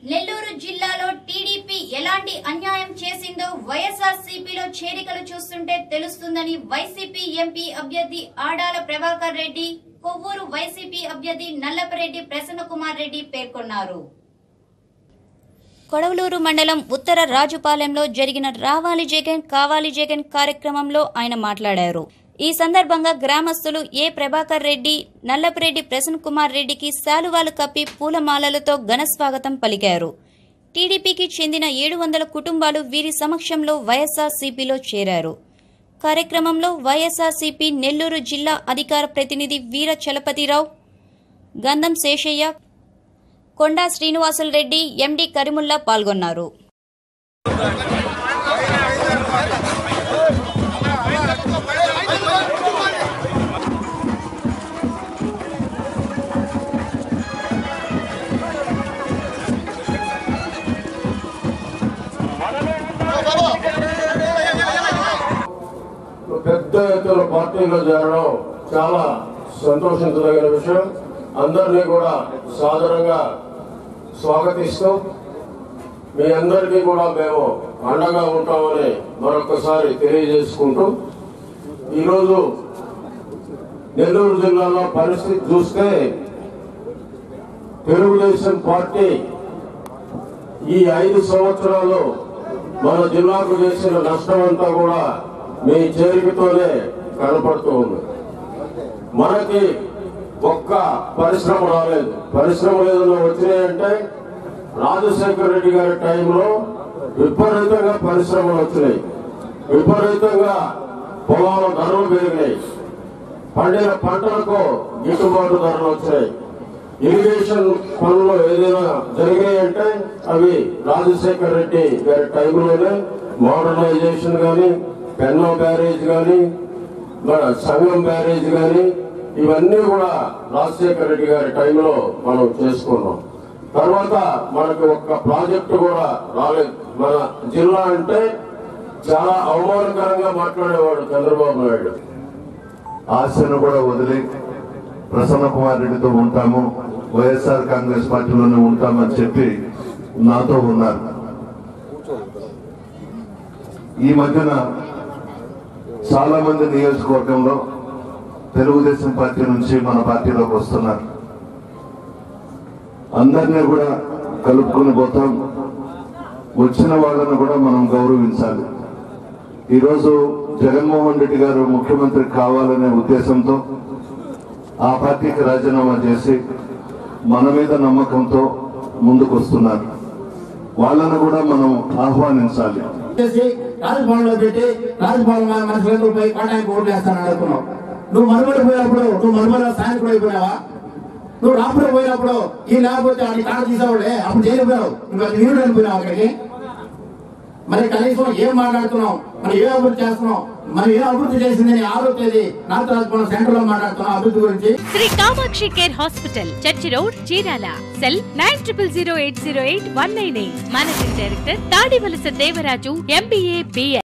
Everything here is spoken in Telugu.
నెల్లూరు జిల్లాలో టీడీపీ ఎలాంటి అన్యాయం చేసిందో వైఎస్ఆర్ సిపిలో చేరికలు చూస్తుంటే తెలుస్తుందని వైసీపీ ఎంపీ అభ్యర్థి ఆడాల ప్రభాకర్ రెడ్డి కొవ్వూరు వైసీపీ అభ్యర్థి నల్లపరెడ్డి ప్రసన్న కుమార్ రెడ్డి పేర్కొన్నారు కొడవలూరు మండలం ఉత్తర రాజుపాలెంలో జరిగిన రావాలి జగన్ కావాలి జగన్ కార్యక్రమంలో ఆయన మాట్లాడారు ఈ సందర్భంగా గ్రామస్తులు ఏ ప్రభాకర్ రెడ్డి నల్లపరెడ్డి ప్రసన్న కుమార్ రెడ్డికి శాలువాలు కప్పి పూలమాలలతో ఘన స్వాగతం పలికారు టీడీపీకి చెందిన ఏడు వందల కుటుంబాలు వీరి సమక్షంలో వైఎస్ఆర్సీపీలో చేరారు కార్యక్రమంలో వైఎస్ఆర్సీపీ నెల్లూరు జిల్లా అధికార ప్రతినిధి వీర చలపతిరావు గంధం శేషయ్య కొండా శ్రీనివాసులు రెడ్డి ఎండి కరిముల్లా పాల్గొన్నారు పెద్ద ఎత్తున పార్టీలో చేరడం చాలా సంతోషించదగిన విషయం అందరినీ కూడా సాదరంగా స్వాగతిస్తూ మీ అందరికీ కూడా మేము అండగా ఉంటామని మరొకసారి తెలియజేసుకుంటూ ఈరోజు నెల్లూరు జిల్లాలో పరిస్థితి చూస్తే తెలుగుదేశం పార్టీ ఈ ఐదు సంవత్సరాలు మన జిల్లాకు చేసిన నష్టం అంతా కూడా మీ చేరికతోనే కనపడుతూ ఉంది మనకి ఒక్క పరిశ్రమ రాలేదు పరిశ్రమలు ఏదైనా వచ్చినాయంటే రాజశేఖర రెడ్డి గారి టైంలో విపరీతంగా పరిశ్రమలు వచ్చినాయి విపరీతంగా పొలాల ధరలు పెరిగినాయి పండిన పంటలకు గిట్టుబాటు ధరలు వచ్చాయి ఇరిగేషన్ పనులు ఏదైనా జరిగాయంటే అవి రాజశేఖర్ రెడ్డి గారి టైంలోనే మోడర్నైజేషన్ కానీ పెన్నో బ్యారేజ్ కానీ మన సంగం బ్యారేజ్ కానీ ఇవన్నీ కూడా రాజశేఖర రెడ్డి గారి టైంలో మనం చేసుకున్నాం తర్వాత మనకు ఒక్క ప్రాజెక్టు కూడా రాలేదు మన జిల్లా అంటే చాలా అవమానకరంగా మాట్లాడేవాడు చంద్రబాబు నాయుడు ఆశను కూడా వదిలి ప్రసన్న కుమార్ రెడ్డితో ఉంటాము వైఎస్ఆర్ కాంగ్రెస్ పార్టీలోనే ఉంటామని చెప్పి నాతో ఉన్నారు ఈ మధ్యన చాలా మంది నియోజకవర్గంలో తెలుగుదేశం పార్టీ నుంచి మన పార్టీలోకి వస్తున్నారు అందరినీ కూడా కలుపుకొని పోతాం వచ్చిన వాళ్ళని కూడా మనం గౌరవించాలి ఈరోజు జగన్మోహన్ రెడ్డి గారు ముఖ్యమంత్రి కావాలనే ఉద్దేశంతో ఆ పార్టీకి రాజీనామా చేసి మన మీద నమ్మకంతో ముందుకు వస్తున్నారు వాళ్ళను కూడా మనం ఆహ్వానించాలి చేసి రాజభవన్లో పెట్టి రాజభవన్ మనుషులందరూ పోయి కొండానికి ఓట్లు వేస్తానని అనుకున్నావు నువ్వు మనుమలు పోయినప్పుడు నువ్వు మనుమల సాయకుడు అయిపోయినావా నువ్వు రాపురం పోయినప్పుడు ఈ లేకపోతే వాడి కాడ తీసేవాళ్ళే అప్పుడు చేయకపోయావు నువ్వు అది వీరుడు అనిపోయినావు అక్కడికి మరి కనీసం ఏం మాట్లాడుతున్నాం మనం ఏ అభివృద్ధి చేస్తున్నాం మనం ఏ అభివృద్ధి చేసిందని ఆరో తేదీ నార్త్ రాజభవన్ సెంటర్ లో మాట్లాడుతున్నాం అభివృద్ధి గురించి Shri Kamakshi care hospital church road Chirala cell nine triple zero eight zero eight one nine eight managing director Tadivalasa Devaraju MBA BL